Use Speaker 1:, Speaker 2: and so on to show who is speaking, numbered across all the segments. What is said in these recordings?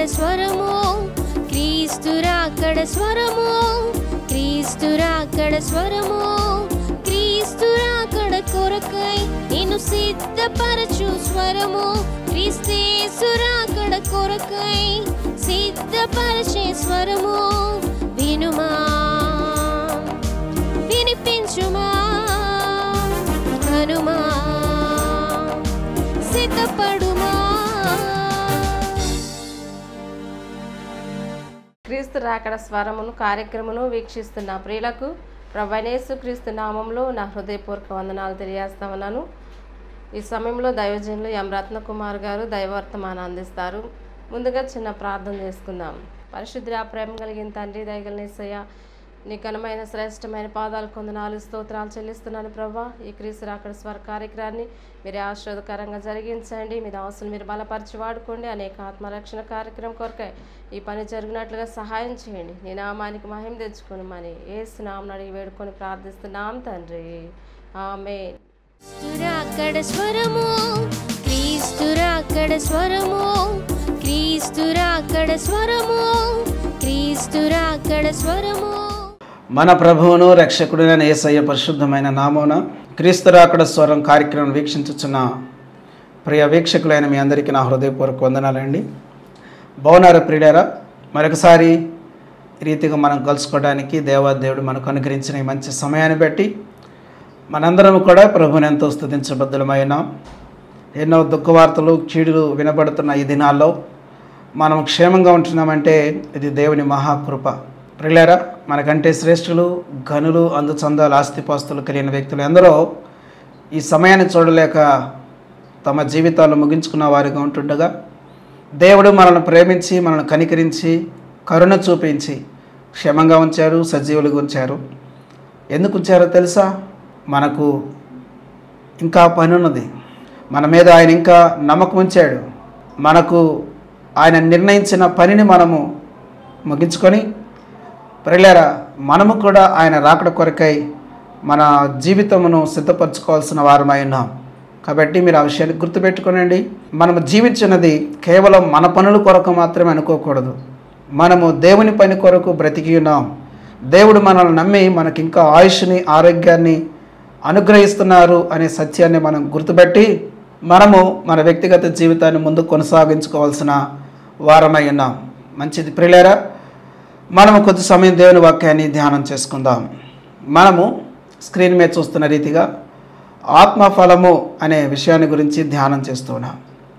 Speaker 1: స్వరము క్రీస్తురాకడ స్వరము క్రీస్తురాకడ స్వరము క్రీస్తురాకడ కొరకై నేను సిద్ధపరచు స్వరము క్రీస్తేసురాకడ కొరకై సిద్ధపరచే స్వరము వినుమా వినిపించుమా హనుమా సిద్ధపడుమా
Speaker 2: క్రీస్తు రాకడ స్వరమును కార్యక్రమను వీక్షిస్తున్న ప్రియులకు ప్రభనేసు క్రీస్తు నామంలో నా హృదయపూర్వక వందనాలు తెలియజేస్తా ఉన్నాను ఈ సమయంలో దైవజనులు ఎం రత్నకుమార్ గారు దైవవర్తమానం అందిస్తారు ముందుగా చిన్న ప్రార్థన చేసుకుందాం పరిశుద్ధ ప్రేమ కలిగిన తండ్రి దయగలనేసయ్య నీ ఘనమైన శ్రేష్టమైన పాదాలు కొందనాలు స్తోత్రాలు చెల్లిస్తున్నాను ప్రభా ఈ క్రీస్తు రాకడ స్వర కార్యక్రమాన్ని మీరు ఆశీర్వదకరంగా జరిగించండి మీ దాసులు మీరు బలపరిచి వాడుకోండి అనేక ఆత్మరక్షణ కార్యక్రమం కొరకై ఈ పని జరిగినట్లుగా సహాయం చేయండి నీ నామానికి మహిమ తెచ్చుకొని మని ఏసు నామను అడిగి వేడుకొని ప్రార్థిస్తున్నాం తండ్రి ఆమె
Speaker 1: క్రీస్తురాకడ స్వరము క్రీస్తురాకడ స్వరము క్రీస్తురాకడ స్వరము క్రీస్తురాకడ స్వరము
Speaker 3: మన ప్రభువును రక్షకుడైన యేసయ్య పరిశుద్ధమైన నామమున క్రీస్తురాకడ స్వరం కార్యక్రమం వీక్షించుచున్న ప్రియ వీక్షకులైన మీ అందరికీ నా హృదయపూర్వక వందనాలండి బాగున్నారా ప్రియుడారా మరొకసారి ఈ రీతిగా మనం కలుసుకోవడానికి దేవాదేవుడు మనకు అనుగ్రహించిన ఈ మంచి సమయాన్ని బట్టి మనందరం కూడా ప్రభుని ఎంతో స్థుతించబద్ధులమైన ఎన్నో దుఃఖవార్తలు కీడులు వినబడుతున్న ఈ దినాల్లో మనం క్షేమంగా ఉంటున్నామంటే ఇది దేవుని మహాకృప ప్రియులారా మనకంటే శ్రేష్ఠులు ఘనులు అందుచందాలు ఆస్తిపాస్తులు కలిగిన వ్యక్తులు ఎందరో ఈ సమయాన్ని చూడలేక తమ జీవితాలు ముగించుకున్న వారిగా ఉంటుండగా దేవుడు మనల్ని ప్రేమించి మనల్ని కనికరించి కరుణ చూపించి క్షేమంగా ఉంచారు సజీవులుగా ఉంచారు ఎందుకు ఉంచారో తెలుసా మనకు ఇంకా పని ఉన్నది మన మీద ఆయన ఇంకా నమ్మకం ఉంచాడు మనకు ఆయన నిర్ణయించిన పనిని మనము ముగించుకొని ప్రియులారా మనము కూడా ఆయన రాకడ కొరకై మన జీవితమును సిద్ధపరచుకోవాల్సిన వారమై ఉన్నాం కాబట్టి మీరు ఆ విషయాన్ని గుర్తుపెట్టుకోనండి మనము జీవించినది కేవలం మన పనుల కొరకు మాత్రమే అనుకోకూడదు మనము దేవుని పని కొరకు బ్రతికి ఉన్నాం దేవుడు మనల్ని నమ్మి మనకి ఇంకా ఆయుష్ని ఆరోగ్యాన్ని అనుగ్రహిస్తున్నారు అనే సత్యాన్ని మనం గుర్తుపెట్టి మనము మన వ్యక్తిగత జీవితాన్ని ముందు కొనసాగించుకోవాల్సిన వారమై ఉన్నాం మంచిది ప్రియులారా మనము కొద్ది సమయం దేవుని వాక్యాన్ని ధ్యానం చేసుకుందాం మనము స్క్రీన్ మీద చూస్తున్న రీతిగా ఆత్మఫలము అనే విషయాన్ని గురించి ధ్యానం చేస్తున్నాం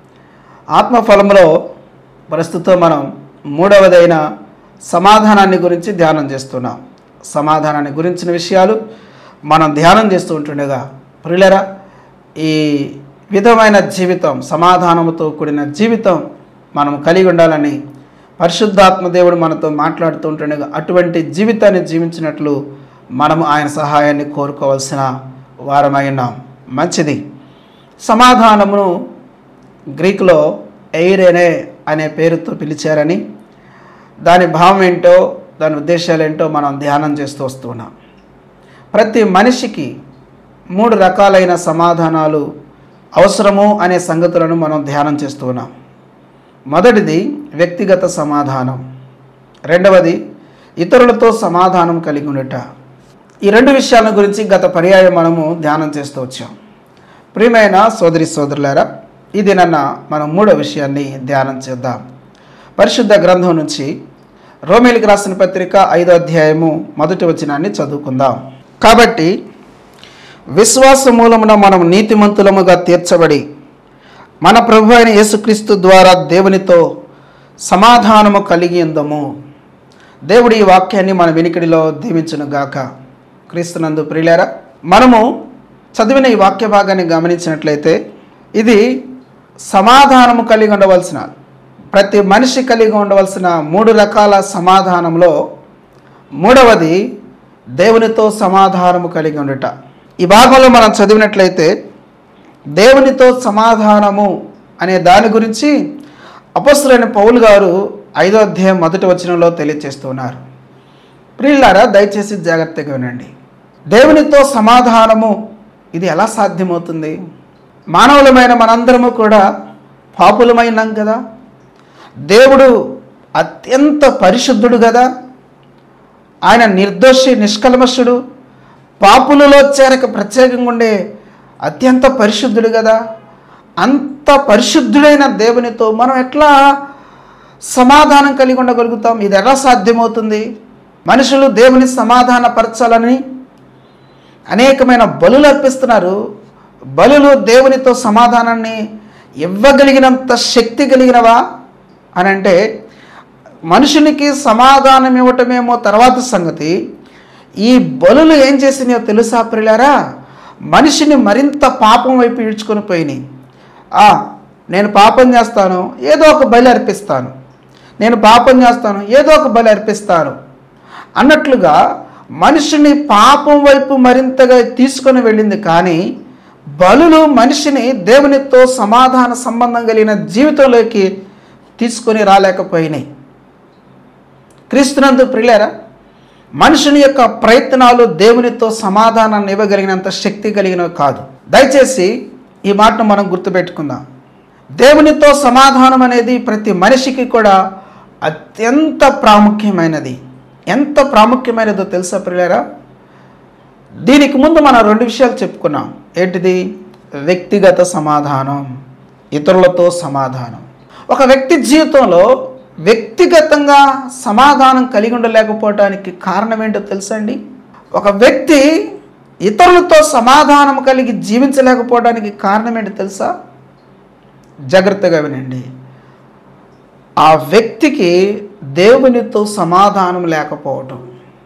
Speaker 3: ఆత్మఫలములో ప్రస్తుతం మనం మూడవదైన సమాధానాన్ని గురించి ధ్యానం చేస్తున్నాం సమాధానాన్ని గురించిన విషయాలు మనం ధ్యానం చేస్తూ ఉంటుండగా ప్రియులరా ఈ విధమైన జీవితం సమాధానముతో కూడిన జీవితం మనం కలిగి ఉండాలని పరిశుద్ధాత్మ దేవుడు మనతో మాట్లాడుతూ ఉంటుండగా అటువంటి జీవితాన్ని జీవించినట్లు మనము ఆయన సహాయాన్ని కోరుకోవాల్సిన వారమై ఉన్నాం మంచిది సమాధానమును గ్రీకులో ఎయిరేనే అనే పేరుతో పిలిచారని దాని భావం ఏంటో దాని ఉద్దేశాలు ఏంటో మనం ధ్యానం చేస్తూ వస్తున్నాం ప్రతి మనిషికి మూడు రకాలైన సమాధానాలు అవసరము అనే సంగతులను మనం ధ్యానం చేస్తూ ఉన్నాం మొదటిది వ్యక్తిగత సమాధానం రెండవది ఇతరులతో సమాధానం కలిగి ఉండట ఈ రెండు విషయాల గురించి గత పర్యాయం మనము ధ్యానం చేస్తూ వచ్చాం ప్రియమైన సోదరి సోదరులారా ఇది నన్న మనం మూడో విషయాన్ని ధ్యానం చేద్దాం పరిశుద్ధ గ్రంథం నుంచి రోమిలికి రాసిన పత్రిక ఐదో అధ్యాయము మొదటి వచనాన్ని చదువుకుందాం కాబట్టి విశ్వాస మూలమున మనం నీతిమంతులముగా తీర్చబడి మన ప్రభు అయిన యేసుక్రీస్తు ద్వారా దేవునితో సమాధానము కలిగి ఉందము దేవుడి ఈ వాక్యాన్ని మన వినికిడిలో దీవించును గాక క్రీస్తునందు ప్రియులారా మనము చదివిన ఈ వాక్య భాగాన్ని గమనించినట్లయితే ఇది సమాధానము కలిగి ఉండవలసిన ప్రతి మనిషి కలిగి ఉండవలసిన మూడు రకాల సమాధానంలో మూడవది దేవునితో సమాధానము కలిగి ఉండుట ఈ భాగంలో మనం చదివినట్లయితే దేవునితో సమాధానము అనే దాని గురించి అపస్తులైన పౌలు గారు ఐదో అధ్యాయం మొదటి వచనంలో తెలియజేస్తున్నారు ప్రియులారా దయచేసి జాగ్రత్తగా వినండి దేవునితో సమాధానము ఇది ఎలా సాధ్యమవుతుంది మానవులమైన మనందరము కూడా పాపులమైనాం కదా దేవుడు అత్యంత పరిశుద్ధుడు కదా ఆయన నిర్దోషి నిష్కల్మషుడు పాపులలో చేరక ప్రత్యేకంగా ఉండే అత్యంత పరిశుద్ధుడు కదా అంత పరిశుద్ధుడైన దేవునితో మనం ఎట్లా సమాధానం కలిగి ఉండగలుగుతాం ఇది ఎలా సాధ్యమవుతుంది మనుషులు దేవుని సమాధానపరచాలని అనేకమైన బలులు అర్పిస్తున్నారు బలులు దేవునితో సమాధానాన్ని ఇవ్వగలిగినంత శక్తి కలిగినవా అని అంటే మనుషునికి సమాధానం ఇవ్వటమేమో తర్వాత సంగతి ఈ బలులు ఏం చేసినాయో తెలుసా ప్రిలారా మనిషిని మరింత పాపం వైపు ఈడ్చుకొని పోయినాయి ఆ, నేను పాపం చేస్తాను ఏదో ఒక బలి అర్పిస్తాను నేను పాపం చేస్తాను ఏదో ఒక బలి అర్పిస్తాను అన్నట్లుగా మనిషిని పాపం వైపు మరింతగా తీసుకొని వెళ్ళింది కానీ బలులు మనిషిని దేవునితో సమాధాన సంబంధం కలిగిన జీవితంలోకి తీసుకొని రాలేకపోయినాయి క్రీస్తునందు ప్రియులారా మనుషుని యొక్క ప్రయత్నాలు దేవునితో సమాధానాన్ని ఇవ్వగలిగినంత శక్తి కలిగినవి కాదు దయచేసి ఈ మాటను మనం గుర్తుపెట్టుకుందాం దేవునితో సమాధానం అనేది ప్రతి మనిషికి కూడా అత్యంత ప్రాముఖ్యమైనది ఎంత ప్రాముఖ్యమైనదో తెలుసా ప్రియులారా దీనికి ముందు మనం రెండు విషయాలు చెప్పుకున్నాం ఏంటిది వ్యక్తిగత సమాధానం ఇతరులతో సమాధానం ఒక వ్యక్తి జీవితంలో వ్యక్తిగతంగా సమాధానం కలిగి ఉండలేకపోవడానికి కారణం ఏంటో తెలుసా అండి ఒక వ్యక్తి ఇతరులతో సమాధానం కలిగి జీవించలేకపోవడానికి కారణం ఏంటో తెలుసా జాగ్రత్తగా వినండి ఆ వ్యక్తికి దేవునితో సమాధానం లేకపోవటం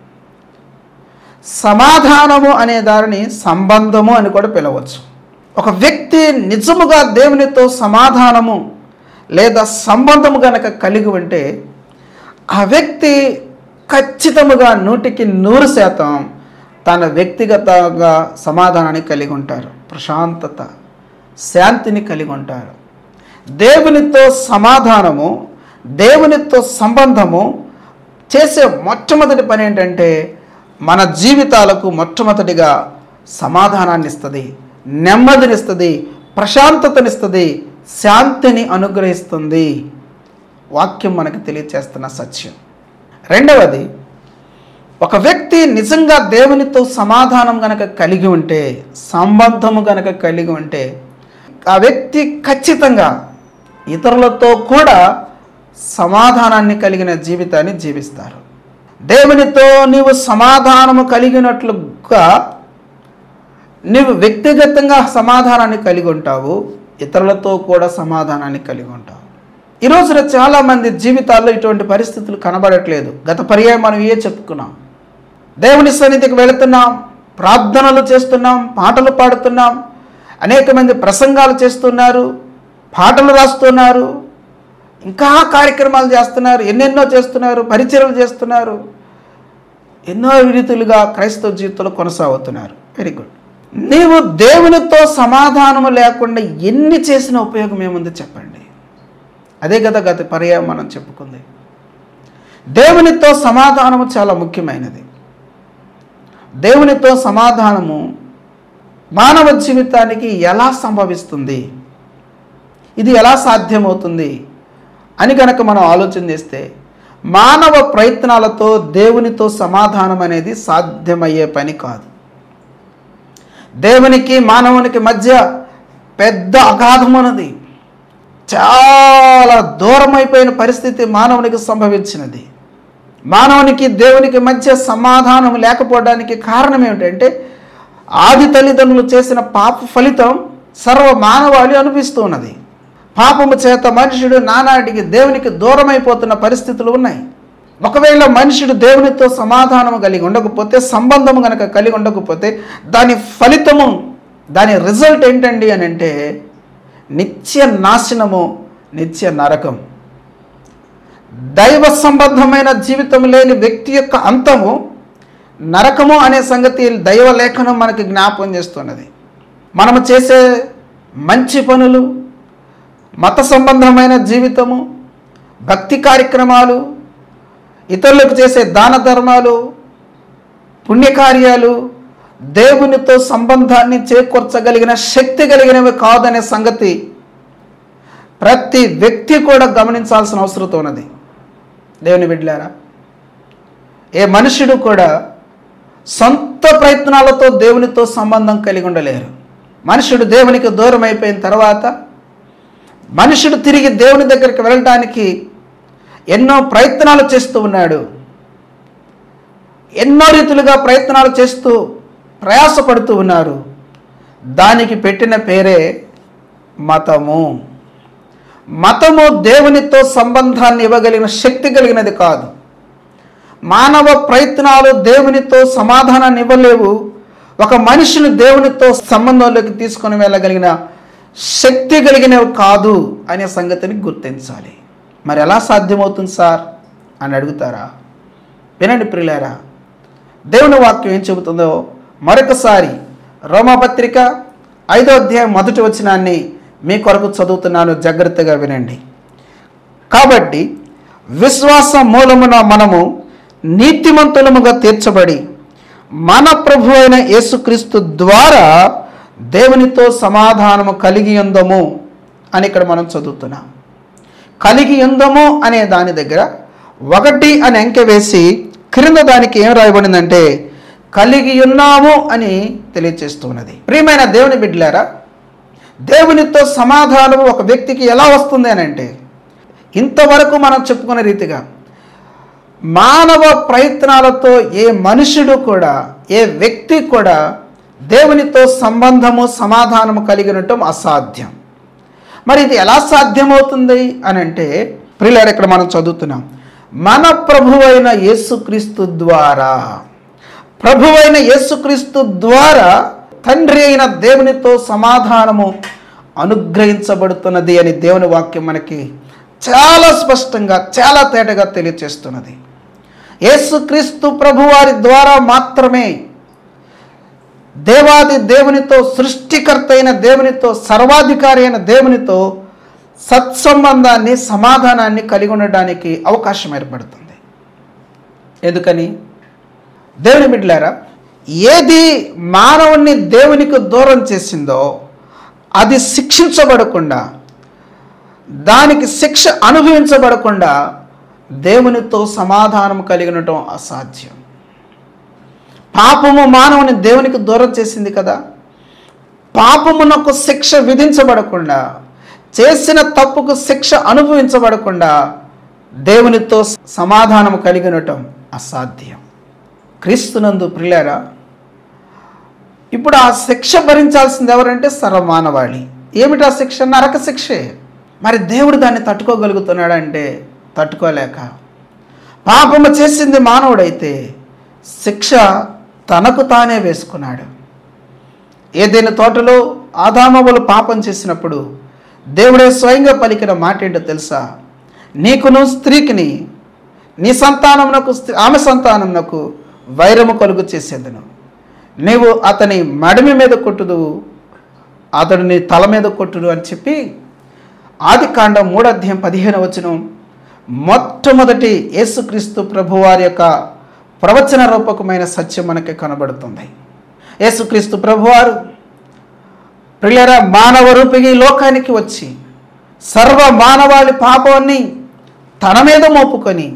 Speaker 3: సమాధానము అనే దానిని సంబంధము అని కూడా పిలవచ్చు ఒక వ్యక్తి నిజముగా దేవునితో సమాధానము లేదా సంబంధము గనక కలిగి ఉంటే ఆ వ్యక్తి ఖచ్చితముగా నూటికి నూరు శాతం తన వ్యక్తిగతంగా సమాధానాన్ని కలిగి ఉంటారు ప్రశాంతత శాంతిని కలిగి ఉంటారు దేవునితో సమాధానము దేవునితో సంబంధము చేసే మొట్టమొదటి పని ఏంటంటే మన జీవితాలకు మొట్టమొదటిగా సమాధానాన్ని ఇస్తుంది నెమ్మదినిస్తుంది ప్రశాంతతనిస్తుంది శాంతిని అనుగ్రహిస్తుంది వాక్యం మనకు తెలియచేస్తున్న సత్యం రెండవది ఒక వ్యక్తి నిజంగా దేవునితో సమాధానం గనక కలిగి ఉంటే సంబంధము గనక కలిగి ఉంటే ఆ వ్యక్తి ఖచ్చితంగా ఇతరులతో కూడా సమాధానాన్ని కలిగిన జీవితాన్ని జీవిస్తారు దేవునితో నీవు సమాధానము కలిగినట్లుగా నీవు వ్యక్తిగతంగా సమాధానాన్ని కలిగి ఉంటావు ఇతరులతో కూడా సమాధానాన్ని కలిగి ఉంటావు ఈ రోజున చాలామంది జీవితాల్లో ఇటువంటి పరిస్థితులు కనబడట్లేదు గత పర్యాయం మనం ఏ చెప్పుకున్నాం దేవుని సన్నిధికి వెళుతున్నాం ప్రార్థనలు చేస్తున్నాం పాటలు పాడుతున్నాం అనేక మంది ప్రసంగాలు చేస్తున్నారు పాటలు రాస్తున్నారు ఇంకా కార్యక్రమాలు చేస్తున్నారు ఎన్నెన్నో చేస్తున్నారు పరిచయలు చేస్తున్నారు ఎన్నో రీతులుగా క్రైస్తవ జీవితంలో కొనసాగుతున్నారు వెరీ గుడ్ నీవు దేవునితో సమాధానము లేకుండా ఎన్ని చేసిన ఉపయోగం ఏముంది చెప్పండి అదే కదా గత పర్యాయం మనం చెప్పుకుంది దేవునితో సమాధానము చాలా ముఖ్యమైనది దేవునితో సమాధానము మానవ జీవితానికి ఎలా సంభవిస్తుంది ఇది ఎలా సాధ్యమవుతుంది అని కనుక మనం ఆలోచన చేస్తే మానవ ప్రయత్నాలతో దేవునితో సమాధానం అనేది సాధ్యమయ్యే పని కాదు దేవునికి మానవునికి మధ్య పెద్ద అగాధం ఉన్నది చాలా దూరమైపోయిన పరిస్థితి మానవునికి సంభవించినది మానవునికి దేవునికి మధ్య సమాధానం లేకపోవడానికి కారణం ఏమిటంటే ఆది తల్లిదండ్రులు చేసిన పాప ఫలితం సర్వ మానవాళి అనిపిస్తూ ఉన్నది పాపము చేత మనుషుడు నానాటికి దేవునికి దూరమైపోతున్న పరిస్థితులు ఉన్నాయి ఒకవేళ మనుషుడు దేవునితో సమాధానము కలిగి ఉండకపోతే సంబంధము కనుక కలిగి ఉండకపోతే దాని ఫలితము దాని రిజల్ట్ ఏంటండి అని అంటే నిత్య నాశనము నిత్య నరకం దైవ సంబంధమైన జీవితం లేని వ్యక్తి యొక్క అంతము నరకము అనే సంగతి దైవ లేఖనం మనకి జ్ఞాపకం చేస్తున్నది మనము చేసే మంచి పనులు మత సంబంధమైన జీవితము భక్తి కార్యక్రమాలు ఇతరులకు చేసే దాన ధర్మాలు పుణ్యకార్యాలు దేవునితో సంబంధాన్ని చేకూర్చగలిగిన శక్తి కలిగినవి కాదనే సంగతి ప్రతి వ్యక్తి కూడా గమనించాల్సిన అవసరం ఉన్నది దేవుని బిడ్డలారా ఏ మనుషుడు కూడా సొంత ప్రయత్నాలతో దేవునితో సంబంధం కలిగి ఉండలేరు మనుషుడు దేవునికి దూరం అయిపోయిన తర్వాత మనుషుడు తిరిగి దేవుని దగ్గరికి వెళ్ళడానికి ఎన్నో ప్రయత్నాలు చేస్తూ ఉన్నాడు ఎన్నో రీతులుగా ప్రయత్నాలు చేస్తూ ప్రయాసపడుతూ ఉన్నారు దానికి పెట్టిన పేరే మతము మతము దేవునితో సంబంధాన్ని ఇవ్వగలిగిన శక్తి కలిగినది కాదు మానవ ప్రయత్నాలు దేవునితో సమాధానాన్ని ఇవ్వలేవు ఒక మనిషిని దేవునితో సంబంధంలోకి తీసుకొని వెళ్ళగలిగిన శక్తి కలిగినవి కాదు అనే సంగతిని గుర్తించాలి మరి ఎలా సాధ్యమవుతుంది సార్ అని అడుగుతారా వినండి ప్రియులారా దేవుని వాక్యం ఏం చెబుతుందో మరొకసారి రోమపత్రిక ఐదో అధ్యాయం మొదటి వచనాన్ని మీ కొరకు చదువుతున్నాను జాగ్రత్తగా వినండి కాబట్టి విశ్వాస మూలమున మనము నీతిమంతులముగా తీర్చబడి మన ప్రభు అయిన యేసుక్రీస్తు ద్వారా దేవునితో సమాధానము కలిగి ఉందము అని ఇక్కడ మనం చదువుతున్నాం కలిగి ఉందము అనే దాని దగ్గర ఒకటి అని అంకె వేసి క్రింద దానికి ఏం రాయబడిందంటే కలిగి ఉన్నాము అని తెలియచేస్తున్నది ప్రియమైన దేవుని బిడ్డలారా దేవునితో సమాధానం ఒక వ్యక్తికి ఎలా వస్తుంది అని అంటే ఇంతవరకు మనం చెప్పుకున్న రీతిగా మానవ ప్రయత్నాలతో ఏ మనుషుడు కూడా ఏ వ్యక్తి కూడా దేవునితో సంబంధము సమాధానము కలిగి ఉండటం అసాధ్యం మరి ఇది ఎలా సాధ్యమవుతుంది అని అంటే ప్రియులారు ఇక్కడ మనం చదువుతున్నాం మన ప్రభు అయిన యేసుక్రీస్తు ద్వారా ప్రభు అయిన యేసుక్రీస్తు ద్వారా తండ్రి అయిన దేవునితో సమాధానము అనుగ్రహించబడుతున్నది అని దేవుని వాక్యం మనకి చాలా స్పష్టంగా చాలా తేటగా తెలియచేస్తున్నది యేసుక్రీస్తు ప్రభువారి ద్వారా మాత్రమే దేవాది దేవునితో సృష్టికర్త అయిన దేవునితో సర్వాధికారి అయిన దేవునితో సత్సంబంధాన్ని సమాధానాన్ని కలిగి ఉండడానికి అవకాశం ఏర్పడుతుంది ఎందుకని దేవుని బిడ్డలారా ఏది మానవుణ్ణి దేవునికి దూరం చేసిందో అది శిక్షించబడకుండా దానికి శిక్ష అనుభవించబడకుండా దేవునితో సమాధానం కలిగి ఉండటం అసాధ్యం పాపము మానవుని దేవునికి దూరం చేసింది కదా పాపమునకు శిక్ష విధించబడకుండా చేసిన తప్పుకు శిక్ష అనుభవించబడకుండా దేవునితో సమాధానం కలిగి ఉండటం అసాధ్యం క్రీస్తునందు ప్రియులారా ఇప్పుడు ఆ శిక్ష భరించాల్సింది ఎవరంటే సర్వమానవాళి ఏమిటి ఆ శిక్ష నరక శిక్షే మరి దేవుడు దాన్ని తట్టుకోగలుగుతున్నాడంటే తట్టుకోలేక పాపము చేసింది మానవుడైతే శిక్ష తనకు తానే వేసుకున్నాడు ఏదైనా తోటలో ఆదామవులు పాపం చేసినప్పుడు దేవుడే స్వయంగా పలికిన మాట ఏంటో తెలుసా నీకును స్త్రీకిని నీ సంతానమునకు స్త్రీ- ఆమె సంతానమునకు వైరము కలుగు చేసేదను నీవు అతని మడిమి మీద కొట్టుదువు అతడు నీ తల మీద కొట్టుడు అని చెప్పి ఆది కాండం మూడు అధ్యాయం పదిహేను వచనం మొట్టమొదటి యేసుక్రీస్తు ప్రభువారి యొక్క ప్రవచన రూపకమైన సత్యం మనకి కనబడుతుంది యేసుక్రీస్తు ప్రభువారు ప్రియులరా మానవ రూపిగా ఈ లోకానికి వచ్చి సర్వ మానవాళి పాపాన్ని తన మీద మోపుకొని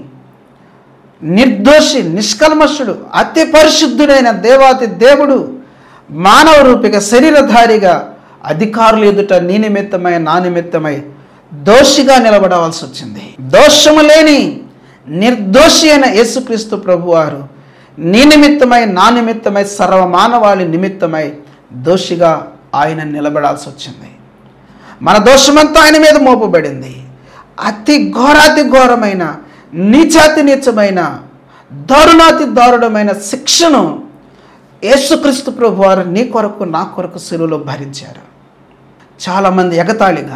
Speaker 3: నిర్దోషి నిష్కల్మషుడు అతి పరిశుద్ధుడైన దేవాతి దేవుడు మానవ రూపిక శరీరధారిగా అధికారులు ఎదుట నీ నిమిత్తమై నా నిమిత్తమై దోషిగా నిలబడవలసి వచ్చింది దోషము లేని నిర్దోషి అయిన యేసుక్రీస్తు ప్రభువారు నీ నిమిత్తమై నా నిమిత్తమై సర్వ మానవాళి నిమిత్తమై దోషిగా ఆయన నిలబడాల్సి వచ్చింది మన దోషమంతా ఆయన మీద మోపబడింది అతి ఘోరాతి ఘోరమైన నీచాతి నీచమైన దారుణాతి దారుణమైన శిక్షను యేసుక్రీస్తు ప్రభు వారు నీ కొరకు నా కొరకు శిలువలో భరించారు చాలామంది ఎగతాళిగా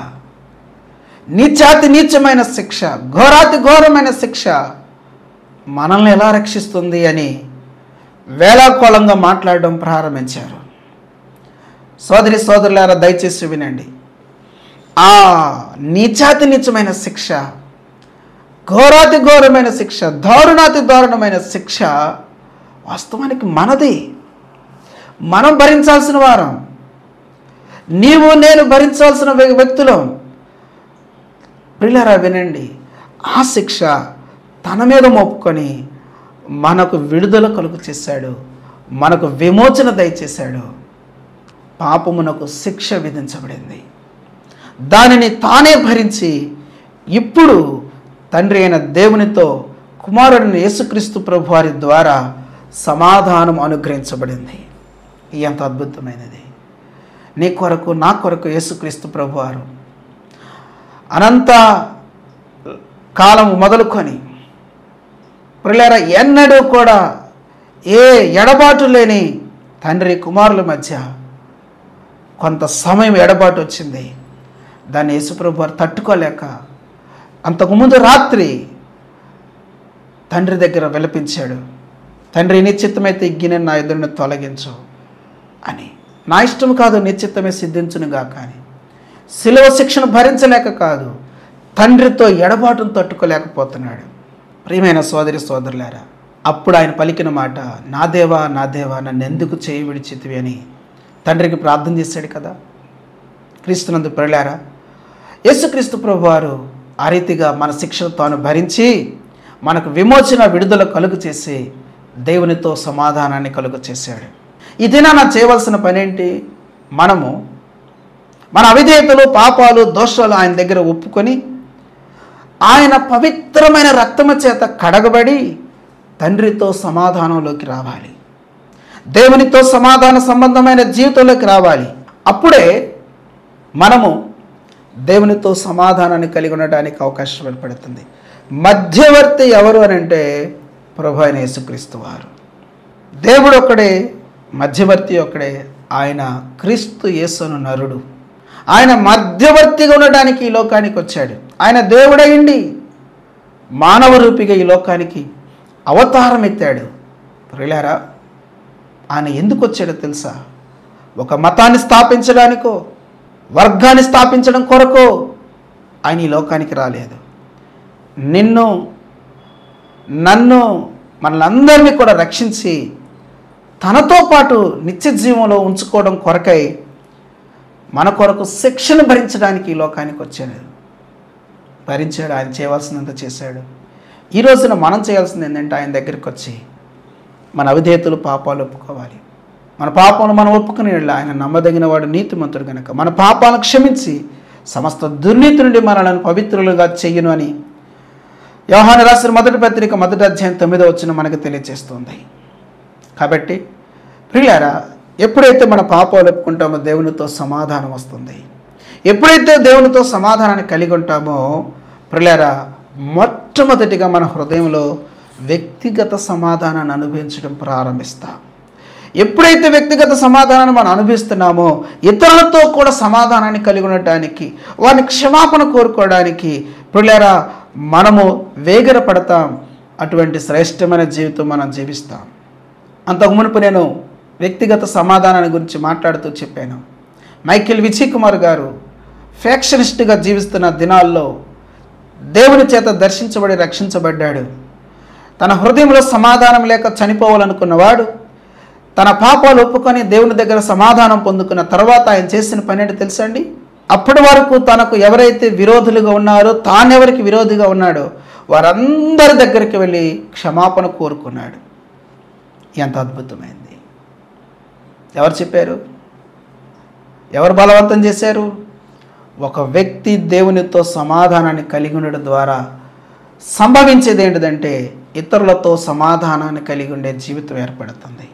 Speaker 3: నీచాతి నీచమైన శిక్ష ఘోరాతి ఘోరమైన శిక్ష మనల్ని ఎలా రక్షిస్తుంది అని వేలాకోళంగా మాట్లాడడం ప్రారంభించారు సోదరి సోదరులారా దయచేసి వినండి ఆ నీచాతి నీచమైన శిక్ష ఘోరాతి ఘోరమైన శిక్ష దారుణాతి దారుణమైన శిక్ష వాస్తవానికి మనది మనం భరించాల్సిన వారం నీవు నేను భరించాల్సిన వ్య- వ్యక్తులం ప్రిలరా వినండి ఆ శిక్ష తన మీద మోపుకొని మనకు విడుదల కలుగు చేశాడు మనకు విమోచన దయచేశాడు పాపమునకు శిక్ష విధించబడింది దానిని తానే భరించి ఇప్పుడు తండ్రి అయిన దేవునితో కుమారుడిని యేసుక్రీస్తు ప్రభు వారి ద్వారా సమాధానం అనుగ్రహించబడింది ఎంత అద్భుతమైనది నీ కొరకు నా కొరకు యేసుక్రీస్తు ప్రభువారు అనంత కాలం మొదలుకొని ప్రిలేర ఎన్నడూ కూడా ఏ ఎడబాటు లేని తండ్రి కుమారుల మధ్య కొంత సమయం ఎడబాటు వచ్చింది దాన్ని యేసుప్రభు వారు తట్టుకోలేక అంతకుముందు రాత్రి తండ్రి దగ్గర విలపించాడు తండ్రి నిశ్చిత్తమైతే ఈ గిన్నెను నా ఎదురుని తొలగించు అని నా ఇష్టం కాదు నిశ్చిత్తమే సిద్ధించునుగా కానీ శిలువ శిక్షను భరించలేక కాదు తండ్రితో ఎడబాటును తట్టుకోలేకపోతున్నాడు ప్రియమైన సోదరి సోదరులారా అప్పుడు ఆయన పలికిన మాట నా దేవా నా దేవా నన్ను ఎందుకు చేయి విడిచితివి అని తండ్రికి ప్రార్థన చేశాడు కదా క్రీస్తునందు ప్రళారా యేసుక్రీస్తు ప్రభు వారు ఆ రీతిగా మన శిక్షను తాను భరించి మనకు విమోచన విడుదల కలుగు చేసి దేవునితో సమాధానాన్ని కలుగు చేశాడు ఈ దినాన చేయవలసిన పనేంటి మనము మన అవిధేయతలు పాపాలు దోషాలు ఆయన దగ్గర ఒప్పుకొని ఆయన పవిత్రమైన రక్తము చేత కడగబడి తండ్రితో సమాధానంలోకి రావాలి దేవునితో సమాధాన సంబంధమైన జీవితంలోకి రావాలి అప్పుడే మనము దేవునితో సమాధానాన్ని కలిగి ఉండడానికి అవకాశం ఏర్పడుతుంది మధ్యవర్తి ఎవరు అని అంటే ప్రభు అయిన యేసుక్రీస్తు వారు దేవుడు ఒక్కడే మధ్యవర్తి ఒక్కడే ఆయన క్రీస్తు యేసును నరుడు ఆయన మధ్యవర్తిగా ఉండడానికి ఈ లోకానికి వచ్చాడు ఆయన దేవుడైండి మానవ రూపిగా ఈ లోకానికి అవతారం ఎత్తాడు ప్రిలారా ఆయన ఎందుకు వచ్చాడో తెలుసా ఒక మతాన్ని స్థాపించడానికో వర్గాన్ని స్థాపించడం కొరకు ఆయన ఈ లోకానికి రాలేదు నిన్ను నన్ను మనలందరినీ కూడా రక్షించి తనతో పాటు నిత్య జీవంలో ఉంచుకోవడం కొరకై మన కొరకు శిక్షను భరించడానికి ఈ లోకానికి వచ్చాడు భరించాడు ఆయన చేయవలసినంత చేశాడు ఈ రోజున మనం చేయాల్సింది ఏంటంటే ఆయన దగ్గరికి వచ్చి మన అవిధేయతలు పాపాలు ఒప్పుకోవాలి మన పాపాలు మనం ఒప్పుకుని వెళ్ళి ఆయన నమ్మదగిన వాడు నీతిమంతుడు గనక మన పాపాలను క్షమించి సమస్త దుర్నీతి నుండి మనలను పవిత్రులుగా చెయ్యను అని వ్యవహాన రాసిన మొదటి పత్రిక మొదటి అధ్యాయం తొమ్మిదో వచ్చిన మనకు తెలియజేస్తుంది కాబట్టి ప్రియారా ఎప్పుడైతే మన పాపాలు ఒప్పుకుంటామో దేవునితో సమాధానం వస్తుంది ఎప్పుడైతే దేవునితో సమాధానాన్ని కలిగి ఉంటామో ప్రియారా మొట్టమొదటిగా మన హృదయంలో వ్యక్తిగత సమాధానాన్ని అనుభవించడం ప్రారంభిస్తాం ఎప్పుడైతే వ్యక్తిగత సమాధానాన్ని మనం అనుభవిస్తున్నామో ఇతరులతో కూడా సమాధానాన్ని కలిగి ఉండటానికి వారిని క్షమాపణ కోరుకోవడానికి పిల్లరా మనము వేగర పడతాం అటువంటి శ్రేష్టమైన జీవితం మనం జీవిస్తాం అంతకు మునుపు నేను వ్యక్తిగత సమాధానాన్ని గురించి మాట్లాడుతూ చెప్పాను మైకేల్ విజయ్ కుమార్ గారు ఫ్యాక్షనిస్ట్గా జీవిస్తున్న దినాల్లో దేవుని చేత దర్శించబడి రక్షించబడ్డాడు తన హృదయంలో సమాధానం లేక చనిపోవాలనుకున్నవాడు తన పాపాలు ఒప్పుకొని దేవుని దగ్గర సమాధానం పొందుకున్న తర్వాత ఆయన చేసిన పని ఏంటో తెలుసా అండి అప్పటి వరకు తనకు ఎవరైతే విరోధులుగా ఉన్నారో తానెవరికి విరోధిగా ఉన్నాడో వారందరి దగ్గరికి వెళ్ళి క్షమాపణ కోరుకున్నాడు ఎంత అద్భుతమైంది ఎవరు చెప్పారు ఎవరు బలవంతం చేశారు ఒక వ్యక్తి దేవునితో సమాధానాన్ని కలిగి ఉండడం ద్వారా సంభవించేది ఏంటిదంటే ఇతరులతో సమాధానాన్ని కలిగి ఉండే జీవితం ఏర్పడుతుంది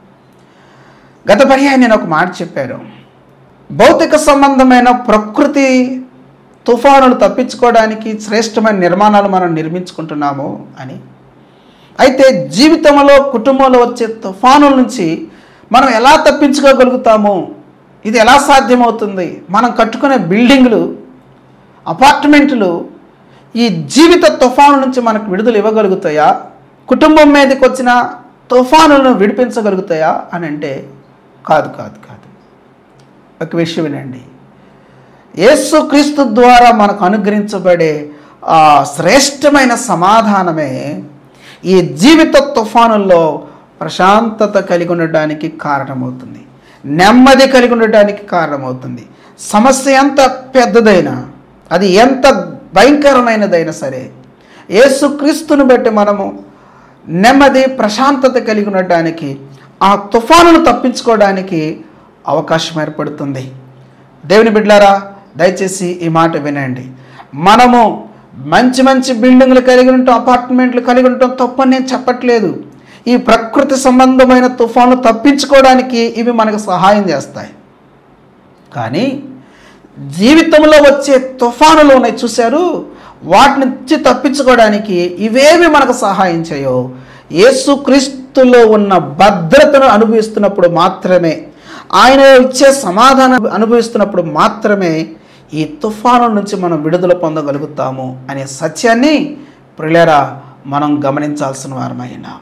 Speaker 3: గత పర్యాయం నేను ఒక మాట చెప్పాను భౌతిక సంబంధమైన ప్రకృతి తుఫానులు తప్పించుకోవడానికి శ్రేష్టమైన నిర్మాణాలు మనం నిర్మించుకుంటున్నాము అని అయితే జీవితంలో కుటుంబంలో వచ్చే తుఫానుల నుంచి మనం ఎలా తప్పించుకోగలుగుతాము ఇది ఎలా సాధ్యమవుతుంది మనం కట్టుకునే బిల్డింగులు అపార్ట్మెంట్లు ఈ జీవిత తుఫాను నుంచి మనకు విడుదల ఇవ్వగలుగుతాయా కుటుంబం మీదకి వచ్చిన తుఫానులను విడిపించగలుగుతాయా అని అంటే కాదు కాదు కాదు ఒక విషయం వినండి యేసుక్రీస్తు ద్వారా మనకు అనుగ్రహించబడే ఆ శ్రేష్టమైన సమాధానమే ఈ జీవిత తుఫానుల్లో ప్రశాంతత కలిగి ఉండడానికి కారణమవుతుంది నెమ్మది కలిగి ఉండడానికి కారణమవుతుంది సమస్య ఎంత పెద్దదైనా అది ఎంత భయంకరమైనదైనా సరే యేసుక్రీస్తుని బట్టి మనము నెమ్మది ప్రశాంతత కలిగి ఉండడానికి ఆ తుఫానును తప్పించుకోవడానికి అవకాశం ఏర్పడుతుంది దేవుని బిడ్లారా దయచేసి ఈ మాట వినండి మనము మంచి మంచి బిల్డింగ్లు కలిగి ఉంటాం అపార్ట్మెంట్లు కలిగి ఉంటాం తప్పని నేను చెప్పట్లేదు ఈ ప్రకృతి సంబంధమైన తుఫాను తప్పించుకోవడానికి ఇవి మనకు సహాయం చేస్తాయి కానీ జీవితంలో వచ్చే తుఫానులు ఉన్నాయి చూశారు వాటి నుంచి తప్పించుకోవడానికి ఇవేవి మనకు సహాయం చేయవు యేసుక్రీస్తులో ఉన్న భద్రతను అనుభవిస్తున్నప్పుడు మాత్రమే ఆయన ఇచ్చే సమాధానం అనుభవిస్తున్నప్పుడు మాత్రమే ఈ తుఫాను నుంచి మనం విడుదల పొందగలుగుతాము అనే సత్యాన్ని ప్రిలేరా మనం గమనించాల్సిన వారమైనా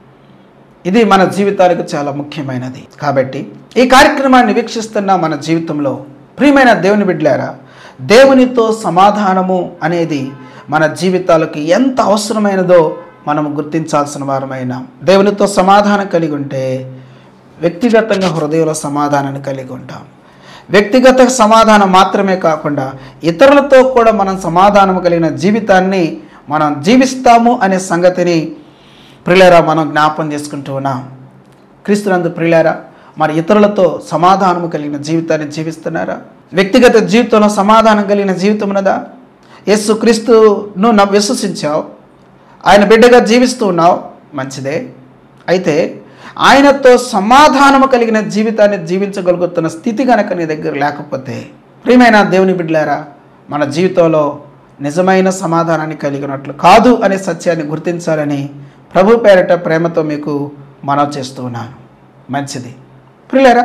Speaker 3: ఇది మన జీవితాలకు చాలా ముఖ్యమైనది కాబట్టి ఈ కార్యక్రమాన్ని వీక్షిస్తున్న మన జీవితంలో ప్రియమైన దేవుని బిడ్డలారా దేవునితో సమాధానము అనేది మన జీవితాలకు ఎంత అవసరమైనదో మనం గుర్తించాల్సిన వారమైన దేవునితో సమాధానం కలిగి ఉంటే వ్యక్తిగతంగా హృదయంలో సమాధానాన్ని కలిగి ఉంటాం వ్యక్తిగత సమాధానం మాత్రమే కాకుండా ఇతరులతో కూడా మనం సమాధానం కలిగిన జీవితాన్ని మనం జీవిస్తాము అనే సంగతిని ప్రిలేరా మనం జ్ఞాపం చేసుకుంటూ ఉన్నాం క్రీస్తునందు ప్రిలేరా మరి ఇతరులతో సమాధానము కలిగిన జీవితాన్ని జీవిస్తున్నారా వ్యక్తిగత జీవితంలో సమాధానం కలిగిన జీవితం ఉన్నదా యేసు క్రీస్తును నవ్వు విశ్వసించావు ఆయన బిడ్డగా జీవిస్తూ ఉన్నావు మంచిదే అయితే ఆయనతో సమాధానము కలిగిన జీవితాన్ని జీవించగలుగుతున్న స్థితి కనుక నీ దగ్గర లేకపోతే ప్రియమైన దేవుని బిడ్డలారా మన జీవితంలో నిజమైన సమాధానాన్ని కలిగినట్లు కాదు అనే సత్యాన్ని గుర్తించాలని ప్రభు పేరట ప్రేమతో మీకు మనవి చేస్తూ ఉన్నాను మంచిది ప్రియులారా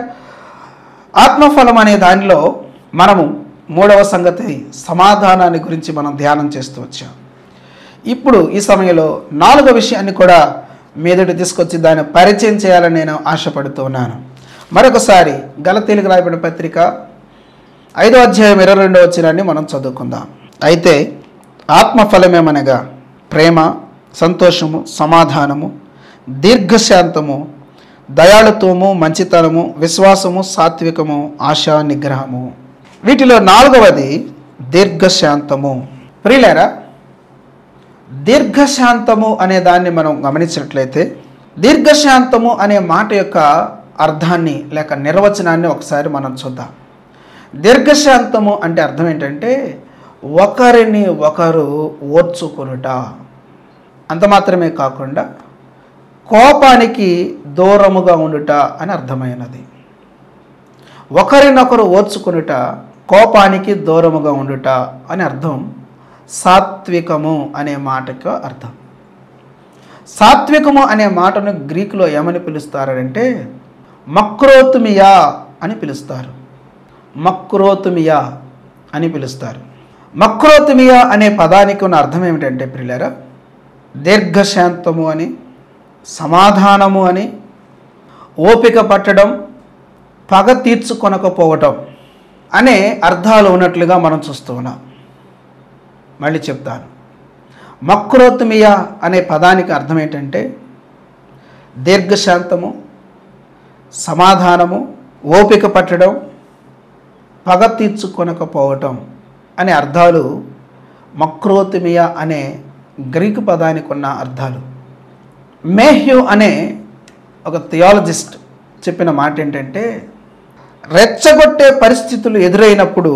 Speaker 3: ఆత్మఫలం అనే దానిలో మనము మూడవ సంగతి సమాధానాన్ని గురించి మనం ధ్యానం చేస్తూ వచ్చాం ఇప్పుడు ఈ సమయంలో నాలుగో విషయాన్ని కూడా మీదటి తీసుకొచ్చి దాన్ని పరిచయం చేయాలని నేను ఆశపడుతూ ఉన్నాను మరొకసారి గలతీలకు రాయబడిన పత్రిక ఐదో అధ్యాయం ఇరవై రెండో వచ్చినాన్ని మనం చదువుకుందాం అయితే ఆత్మఫలమేమనగా ప్రేమ సంతోషము సమాధానము దీర్ఘశాంతము దయాళుత్వము మంచితనము విశ్వాసము సాత్వికము ఆశా నిగ్రహము వీటిలో నాలుగవది దీర్ఘశాంతము ప్రియులారా దీర్ఘశాంతము అనే దాన్ని మనం గమనించినట్లయితే దీర్ఘశాంతము అనే మాట యొక్క అర్థాన్ని లేక నిర్వచనాన్ని ఒకసారి మనం చూద్దాం దీర్ఘశాంతము అంటే అర్థం ఏంటంటే ఒకరిని ఒకరు ఓర్చుకొనుట అంత మాత్రమే కాకుండా కోపానికి దూరముగా ఉండుట అని అర్థమైనది ఒకరినొకరు ఓర్చుకొనుట కోపానికి దూరముగా ఉండుట అని అర్థం సాత్వికము అనే మాటకు అర్థం సాత్వికము అనే మాటను గ్రీకులో ఏమని పిలుస్తారంటే మక్రోతుమియా అని పిలుస్తారు మక్రోతుమియా అని పిలుస్తారు మక్రోతుమియా అనే పదానికి ఉన్న అర్థం ఏమిటంటే ప్రియులారా దీర్ఘశాంతము అని సమాధానము అని ఓపిక పట్టడం పగ తీర్చుకొనకపోవటం అనే అర్థాలు ఉన్నట్లుగా మనం చూస్తూ ఉన్నాం మళ్ళీ చెప్తాను మక్రోత్మియా అనే పదానికి అర్థం ఏంటంటే దీర్ఘశాంతము సమాధానము ఓపిక పట్టడం పగ తీర్చుకొనకపోవటం అనే అర్థాలు మక్రోతిమియా అనే గ్రీకు పదానికి ఉన్న అర్థాలు మేహ్యు అనే ఒక థియాలజిస్ట్ చెప్పిన మాట ఏంటంటే రెచ్చగొట్టే పరిస్థితులు ఎదురైనప్పుడు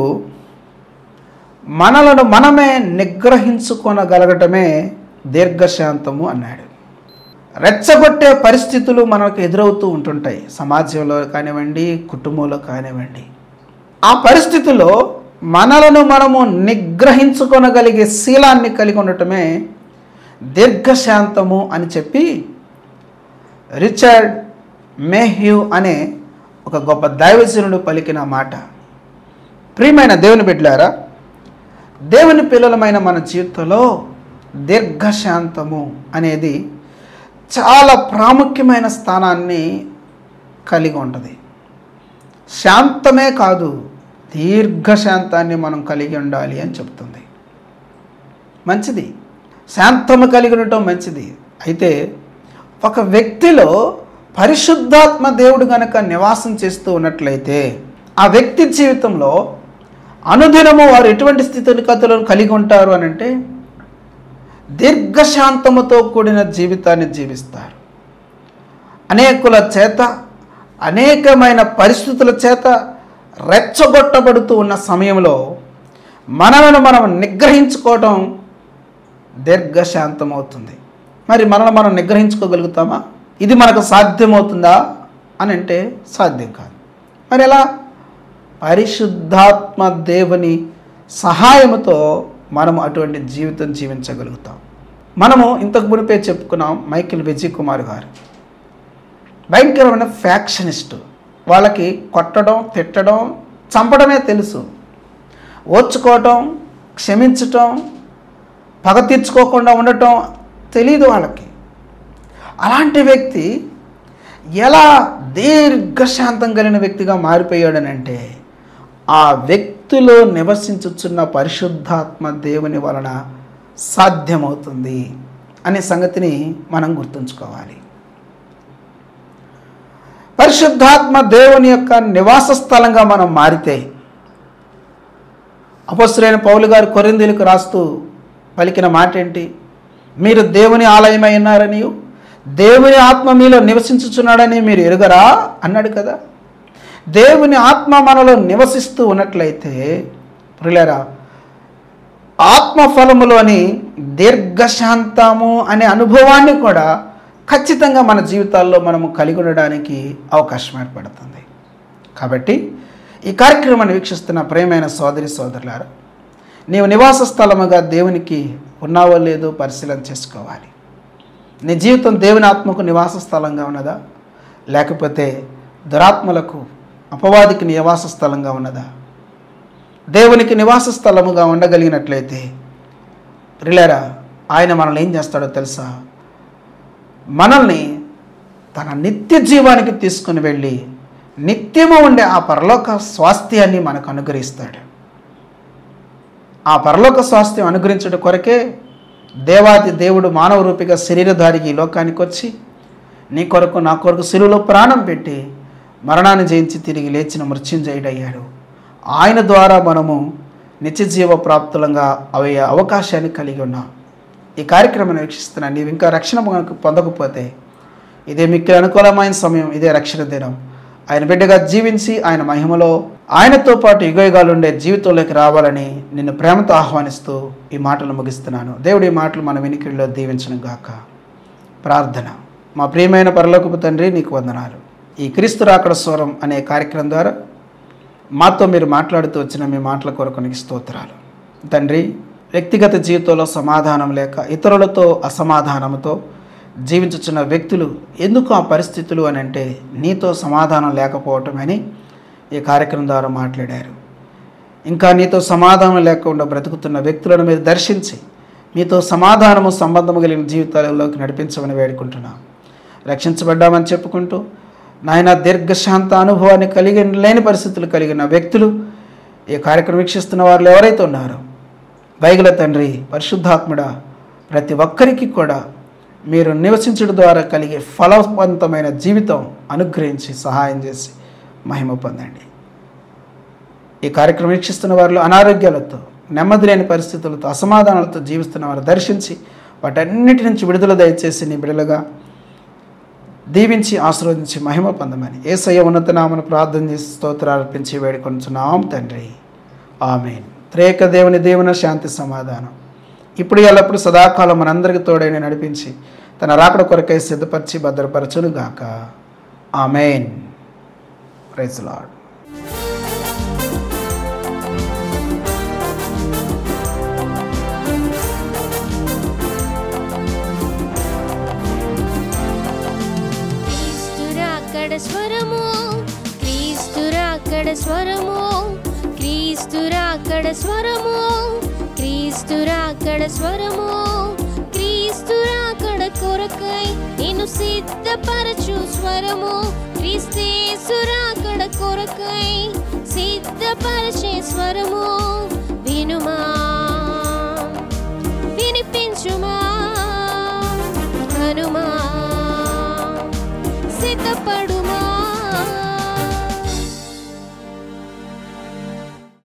Speaker 3: మనలను మనమే నిగ్రహించుకొనగలగటమే దీర్ఘశాంతము అన్నాడు రెచ్చగొట్టే పరిస్థితులు మనకు ఎదురవుతూ ఉంటుంటాయి సమాజంలో కానివ్వండి కుటుంబంలో కానివ్వండి ఆ పరిస్థితుల్లో మనలను మనము నిగ్రహించుకొనగలిగే శీలాన్ని కలిగి ఉండటమే దీర్ఘశాంతము అని చెప్పి రిచర్డ్ మేహ్యూ అనే ఒక గొప్ప దైవజనుడు పలికిన మాట ప్రియమైన దేవుని బిడ్డలారా దేవుని పిల్లలమైన మన జీవితంలో దీర్ఘశాంతము అనేది చాలా ప్రాముఖ్యమైన స్థానాన్ని కలిగి ఉంటుంది శాంతమే కాదు దీర్ఘశాంతాన్ని మనం కలిగి ఉండాలి అని చెప్తుంది మంచిది శాంతము కలిగి ఉండటం మంచిది అయితే ఒక వ్యక్తిలో పరిశుద్ధాత్మ దేవుడు గనక నివాసం చేస్తూ ఉన్నట్లయితే ఆ వ్యక్తి జీవితంలో అనుదినము వారు ఎటువంటి స్థితిగతులను కలిగి ఉంటారు అని అంటే దీర్ఘశాంతముతో కూడిన జీవితాన్ని జీవిస్తారు అనేకుల చేత అనేకమైన పరిస్థితుల చేత రెచ్చగొట్టబడుతూ ఉన్న సమయంలో మనలను మనం నిగ్రహించుకోవటం దీర్ఘశాంతమవుతుంది మరి మనల్ని మనం నిగ్రహించుకోగలుగుతామా ఇది మనకు సాధ్యమవుతుందా అని అంటే సాధ్యం కాదు మరి ఎలా పరిశుద్ధాత్మ దేవుని సహాయముతో మనం అటువంటి జీవితం జీవించగలుగుతాం మనము ఇంతకు మునిపే చెప్పుకున్నాం మైకిల్ విజయ్ కుమార్ గారు భయంకరమైన ఫ్యాక్షనిస్ట్ వాళ్ళకి కొట్టడం తిట్టడం చంపడమే తెలుసు ఓర్చుకోవటం క్షమించటం పగ తీర్చుకోకుండా ఉండటం తెలియదు వాళ్ళకి అలాంటి వ్యక్తి ఎలా దీర్ఘశాంతం కలిగిన వ్యక్తిగా మారిపోయాడనంటే ఆ వ్యక్తిలో నివసించుచున్న పరిశుద్ధాత్మ దేవుని వలన సాధ్యమవుతుంది అనే సంగతిని మనం గుర్తుంచుకోవాలి పరిశుద్ధాత్మ దేవుని యొక్క నివాస స్థలంగా మనం మారితే అపస్తులైన పౌలు గారు కొరిందీలకు రాస్తూ పలికిన మాట ఏంటి మీరు దేవుని ఆలయమై ఉన్నారని దేవుని ఆత్మ మీలో నివసించుచున్నాడని మీరు ఎరుగరా అన్నాడు కదా దేవుని ఆత్మ మనలో నివసిస్తూ ఉన్నట్లయితే ప్రియులరా ఆత్మఫలములోని దీర్ఘశాంతము అనే అనుభవాన్ని కూడా ఖచ్చితంగా మన జీవితాల్లో మనము కలిగి ఉండడానికి అవకాశం ఏర్పడుతుంది కాబట్టి ఈ కార్యక్రమాన్ని వీక్షిస్తున్న ప్రేమైన సోదరి సోదరులారా నీవు నివాస స్థలముగా దేవునికి ఉన్నావో లేదో పరిశీలన చేసుకోవాలి నీ జీవితం దేవుని ఆత్మకు నివాస స్థలంగా ఉన్నదా లేకపోతే దురాత్మలకు అపవాదికి నివాస స్థలంగా ఉన్నదా దేవునికి నివాస స్థలముగా ఉండగలిగినట్లయితే ప్రిలేరా ఆయన మనల్ని ఏం చేస్తాడో తెలుసా మనల్ని తన నిత్య జీవానికి తీసుకుని వెళ్ళి నిత్యము ఉండే ఆ పరలోక స్వాస్థ్యాన్ని మనకు అనుగ్రహిస్తాడు ఆ పరలోక స్వాస్థ్యం అనుగ్రహించడం కొరకే దేవాది దేవుడు మానవ రూపిగా శరీరధారికి ఈ లోకానికి వచ్చి నీ కొరకు నా కొరకు సిలువలో ప్రాణం పెట్టి మరణాన్ని జయించి తిరిగి లేచిన మృత్యుంజయుడయ్యాడు ఆయన ద్వారా మనము నిత్యజీవ ప్రాప్తులంగా అవే అవకాశాన్ని కలిగి ఉన్నాం ఈ కార్యక్రమాన్ని వీక్షిస్తున్నా నీవు ఇంకా రక్షణ మనకు పొందకపోతే ఇదే మీకు అనుకూలమైన సమయం ఇదే రక్షణ దినం ఆయన బిడ్డగా జీవించి ఆయన మహిమలో ఆయనతో పాటు యుగయుగాలు ఉండే జీవితంలోకి రావాలని నిన్ను ప్రేమతో ఆహ్వానిస్తూ ఈ మాటలు ముగిస్తున్నాను దేవుడి ఈ మాటలు మన వినికిడిలో దీవించను గాక ప్రార్థన మా ప్రియమైన పరలోకపు తండ్రి నీకు వందనాలు ఈ క్రీస్తు రాకడ స్వరం అనే కార్యక్రమం ద్వారా మాతో మీరు మాట్లాడుతూ వచ్చిన మీ మాటల కొరకు నీకు స్తోత్రాలు తండ్రి వ్యక్తిగత జీవితంలో సమాధానం లేక ఇతరులతో అసమాధానంతో జీవించుచున్న వ్యక్తులు ఎందుకు ఆ పరిస్థితులు అని అంటే నీతో సమాధానం లేకపోవటమని ఈ కార్యక్రమం ద్వారా మాట్లాడారు ఇంకా నీతో సమాధానం లేకుండా బ్రతుకుతున్న వ్యక్తులను మీరు దర్శించి మీతో సమాధానము సంబంధము కలిగిన జీవితాలలోకి నడిపించమని వేడుకుంటున్నాం రక్షించబడ్డామని చెప్పుకుంటూ నాయన దీర్ఘశాంత అనుభవాన్ని కలిగి లేని పరిస్థితులు కలిగిన వ్యక్తులు ఈ కార్యక్రమం వీక్షిస్తున్న వారు ఎవరైతే ఉన్నారో బైగల తండ్రి పరిశుద్ధాత్ముడా ప్రతి ఒక్కరికి కూడా మీరు నివసించడం ద్వారా కలిగే ఫలవంతమైన జీవితం అనుగ్రహించి సహాయం చేసి మహిమ పొందండి ఈ కార్యక్రమం వీక్షిస్తున్న వారిలో అనారోగ్యాలతో నెమ్మది లేని పరిస్థితులతో అసమాధానాలతో జీవిస్తున్న వారు దర్శించి వాటన్నిటి నుంచి విడుదల దయచేసి నీ బిడలుగా దీవించి ఆశీర్వదించి మహిమ పొందమని ఏసయ్య ఉన్నత నామను ప్రార్థన చేసి స్తోత్రాలు అర్పించి వేడుకొంచున్నాం తండ్రి ఆమెన్ త్రేక దేవుని దేవుని శాంతి సమాధానం ఇప్పుడు ఎల్లప్పుడు సదాకాలం మనందరికి తోడైన నడిపించి తన రాకడ కొరకై సిద్ధపరిచి భద్రపరచును గాక ఆమెన్ ప్రైజ్ లాడ్
Speaker 1: క్రీస్తురాకడ స్వరము క్రీస్తురాకడ స్వరము క్రీస్తురాకడ స్వరము క్రీస్తురాకడ స్వరము క్రీస్తురాకడ కొరకై నిన్ను సిద్ధపరచు స్వరము క్రీస్తేసురాకడ కొరకై సిద్ధపరచే స్వరము వినుమా వినిపించుమా కనుమా సిద్ధపడుమా